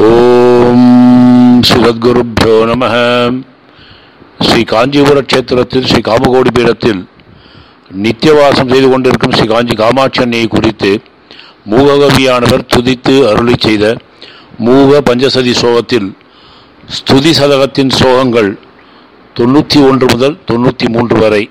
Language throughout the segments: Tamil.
ஓம் ஸ்ரீமத்குருப்போ நம ஸ்ரீ காஞ்சிபுர கஷேத்திரத்தில் ஸ்ரீ காமகோடி பீடத்தில் நித்தியவாசம் செய்து கொண்டிருக்கும் ஸ்ரீ காஞ்சி காமாட்சி அன்னையை குறித்து மூககவியானவர் துதித்து அருளி செய்த மூக பஞ்சசதி சோகத்தில் ஸ்துதி சதகத்தின் சோகங்கள் தொண்ணூற்றி ஒன்று முதல் தொண்ணூற்றி மூன்று வரை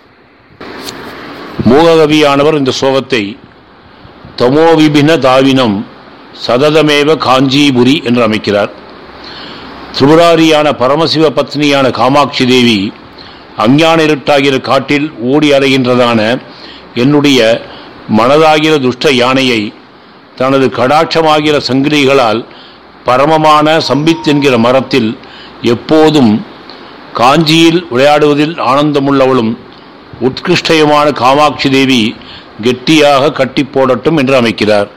மூககவியானவர் இந்த சோகத்தை தமோவிபின தாவினம் சததமேவ காஞ்சிபுரி என்று அமைக்கிறார் திரிபுராரியான பரமசிவ பத்னியான காமாட்சி தேவி அஞ்ஞான இருட்டாகிற காட்டில் ஓடி அலைகின்றதான என்னுடைய மனதாகிற துஷ்ட யானையை தனது கடாட்சமாகிற சங்கிலிகளால் பரமமான சம்பித் என்கிற மரத்தில் எப்போதும் காஞ்சியில் விளையாடுவதில் ஆனந்தமுள்ளவளும் உத்கிருஷ்டயமான காமாட்சி தேவி கெட்டியாக கட்டி போடட்டும் என்று அமைக்கிறார்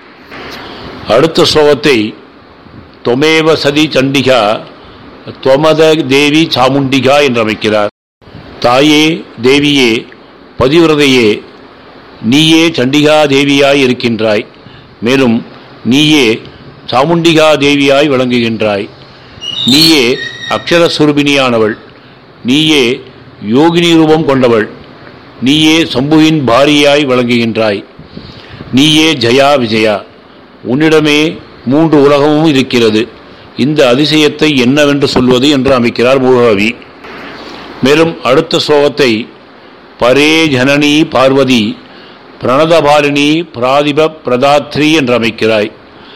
அடுத்த ஸ்லோகத்தை தொமேவ சதி சண்டிகா தொமத தேவி சாமுண்டிகா என்று அமைக்கிறார் தாயே தேவியே பதிவிரதையே நீயே சண்டிகா தேவியாய் இருக்கின்றாய் மேலும் நீயே சாமுண்டிகா தேவியாய் விளங்குகின்றாய் நீயே அக்ஷரஸ்வரூபிணியானவள் நீயே யோகினி ரூபம் கொண்டவள் நீயே சம்புவின் பாரியாய் விளங்குகின்றாய் நீயே ஜயா விஜயா உன்னிடமே மூன்று உலகமும் இருக்கிறது இந்த அதிசயத்தை என்னவென்று சொல்வது என்று அமைக்கிறார் மூகவி மேலும் அடுத்த ஸ்லோகத்தை பரே ஜனனி பார்வதி பிரணதபாலினி பிராதிப பிரதாத்ரி என்று அமைக்கிறாய்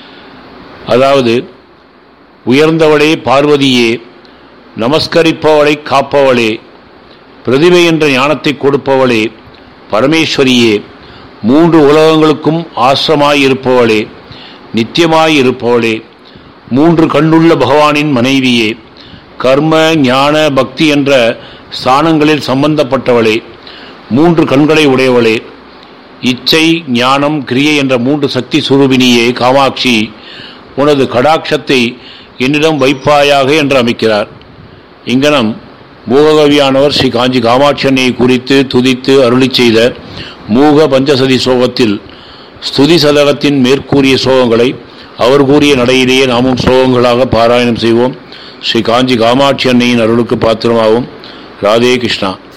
அதாவது உயர்ந்தவளே பார்வதியே நமஸ்கரிப்பவளை காப்பவளே பிரதிபை என்ற ஞானத்தை கொடுப்பவளே பரமேஸ்வரியே மூன்று உலகங்களுக்கும் ஆசிரமாயிருப்பவளே நித்தியமாயிருப்பவளே மூன்று கண்ணுள்ள பகவானின் மனைவியே கர்ம ஞான பக்தி என்ற ஸ்தானங்களில் சம்பந்தப்பட்டவளே மூன்று கண்களை உடையவளே இச்சை ஞானம் கிரியை என்ற மூன்று சக்தி சுரூபினியே காமாட்சி உனது கடாட்சத்தை என்னிடம் வைப்பாயாக என்று அமைக்கிறார் இங்கனம் மூககவியானவர் ஸ்ரீ காஞ்சி காமாட்சி அன்னையை குறித்து துதித்து அருளி செய்த மூக பஞ்சசதி சோகத்தில் ஸ்துதி சதகத்தின் மேற்கூறிய சோகங்களை அவர் கூறிய நடையிலேயே நாமும் சோகங்களாக பாராயணம் செய்வோம் ஸ்ரீ காஞ்சி காமாட்சி அன்னையின் அருளுக்கு பாத்திரமாகும் ராதே கிருஷ்ணா